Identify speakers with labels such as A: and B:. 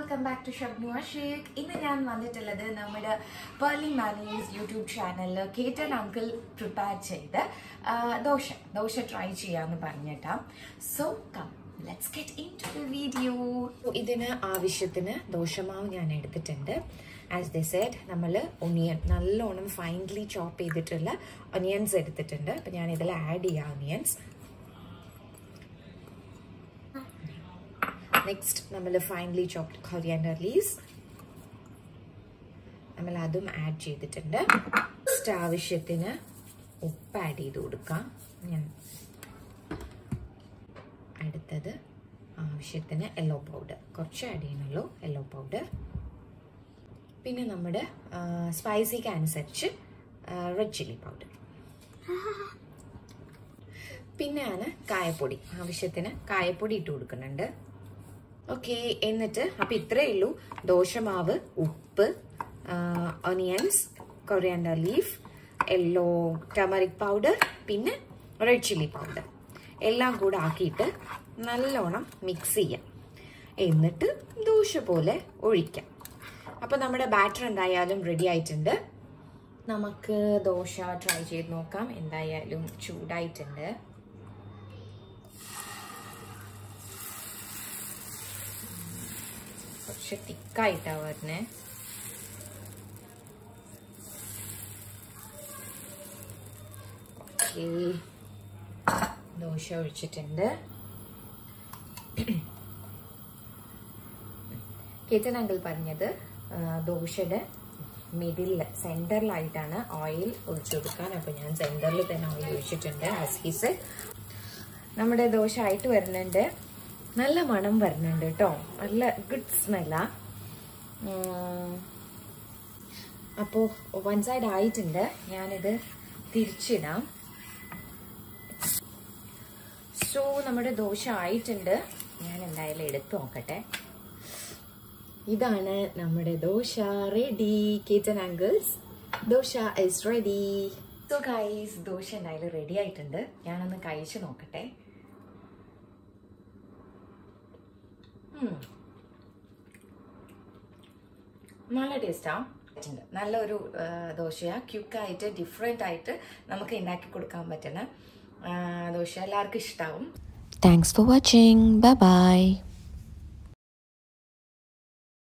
A: Welcome back to ഷബ്നു അഷേഖ് ഇന്ന് ഞാൻ വന്നിട്ടുള്ളത് നമ്മുടെ പേർലി മാനീസ് യൂട്യൂബ് ചാനലിൽ കേറ്റൻ അങ്കിൾ പ്രിപ്പയർ ചെയ്ത ആ, ദോശ ദോശ ട്രൈ ചെയ്യാമെന്ന് പറഞ്ഞിട്ടാ so come let's get into the video ഇതിന് ആവശ്യത്തിന് ദോശമാവ് ഞാൻ എടുത്തിട്ടുണ്ട് ആസ് ദ സെഡ് നമ്മൾ ഒണിയൻ നല്ലോണം ഫൈൻലി ചോപ്പ് ചെയ്തിട്ടുള്ള ഒനിയൻസ് എടുത്തിട്ടുണ്ട് അപ്പം ഞാൻ ഇതിൽ ആഡ് ചെയ്യാം ഒനിയൻസ് നെക്സ്റ്റ് നമ്മൾ ഫൈനലി ചോപ്ഡ് കൊറിയാൻഡർ ലീവ്സ് നമ്മൾ അതും ആഡ് ചെയ്തിട്ടുണ്ട് നെക്സ്റ്റ് ആവശ്യത്തിന് ഉപ്പ് ആഡ് ചെയ്ത് കൊടുക്കാം ഞാൻ അടുത്തത് ആവശ്യത്തിന് യെല്ലോ പൗഡർ കുറച്ച് ആഡ് ചെയ്യണമല്ലോ യെല്ലോ പൗഡർ പിന്നെ നമ്മുടെ സ്പൈസിക്ക് അനുസരിച്ച് റെഡ് ചില്ലി പൗഡർ പിന്നെയാണ് കായപ്പൊടി ആവശ്യത്തിന് കായപ്പൊടി ഇട്ട് കൊടുക്കുന്നുണ്ട് ഓക്കെ എന്നിട്ട് അപ്പം ഇത്രയേ ഉള്ളൂ ദോശമാവ് ഉപ്പ് onions coriander leaf yellow turmeric powder പിന്നെ റെഡ് ചില്ലി പൗഡർ എല്ലാം കൂടെ ആക്കിയിട്ട് നല്ലോണം മിക്സ് ചെയ്യാം എന്നിട്ട് ദോശ പോലെ ഒഴിക്കാം അപ്പോൾ നമ്മുടെ ബാറ്റർ എന്തായാലും റെഡി ആയിട്ടുണ്ട് നമുക്ക് ദോശ ട്രൈ ചെയ്ത് നോക്കാം എന്തായാലും ചൂടായിട്ടുണ്ട് കുറച്ച് തിക്കായിട്ടാ വരുന്നേ ഓക്കെ ദോശ ഒഴിച്ചിട്ടുണ്ട് കേച്ചൻ അങ്കിൾ പറഞ്ഞത് ആ, ദോശയുടെ മിഡിലിൽ സെന്ററിലായിട്ടാണ് ഓയിൽ ഒഴിച്ചു കൊടുക്കാൻ അപ്പൊ ഞാൻ സെന്ററിൽ തന്നെ ഓയിൽ ഒഴിച്ചിട്ടുണ്ട് ആസ് ഹി സെഡ് നമ്മുടെ ദോശ ആയിട്ട് വരുന്നുണ്ട് നല്ല മണം വരുന്നുണ്ട് കേട്ടോ നല്ല ഗുഡ് സ്മെല്ലാ അപ്പോൾ വൺ സൈഡ് ആയിട്ടുണ്ട് ഞാനിത് തിരിച്ചിടാം സോ നമ്മുടെ ദോശ ആയിട്ടുണ്ട് ഞാൻ എന്തായാലും എടുത്തു നോക്കട്ടെ ഇതാണ് നമ്മുടെ dosa ready kitchen angles dosa is ready so guys dosa എന്തായാലും റെഡി ആയിട്ടുണ്ട് ഞാനൊന്ന് കഴിച്ചു നോക്കട്ടെ ഉം. നല്ല ടേസ്റ്റാ നല്ലൊരു ആ, ദോശയാ ക്യുക്കായിട്ട് ഡിഫറെൻ്റ് ആയിട്ട് നമുക്ക് ഉണ്ടാക്കി കൊടുക്കാൻ പറ്റുന്ന ആ, ദോശ എല്ലാവർക്കും ഇഷ്ടാവും
B: Thanks for watching. Bye bye.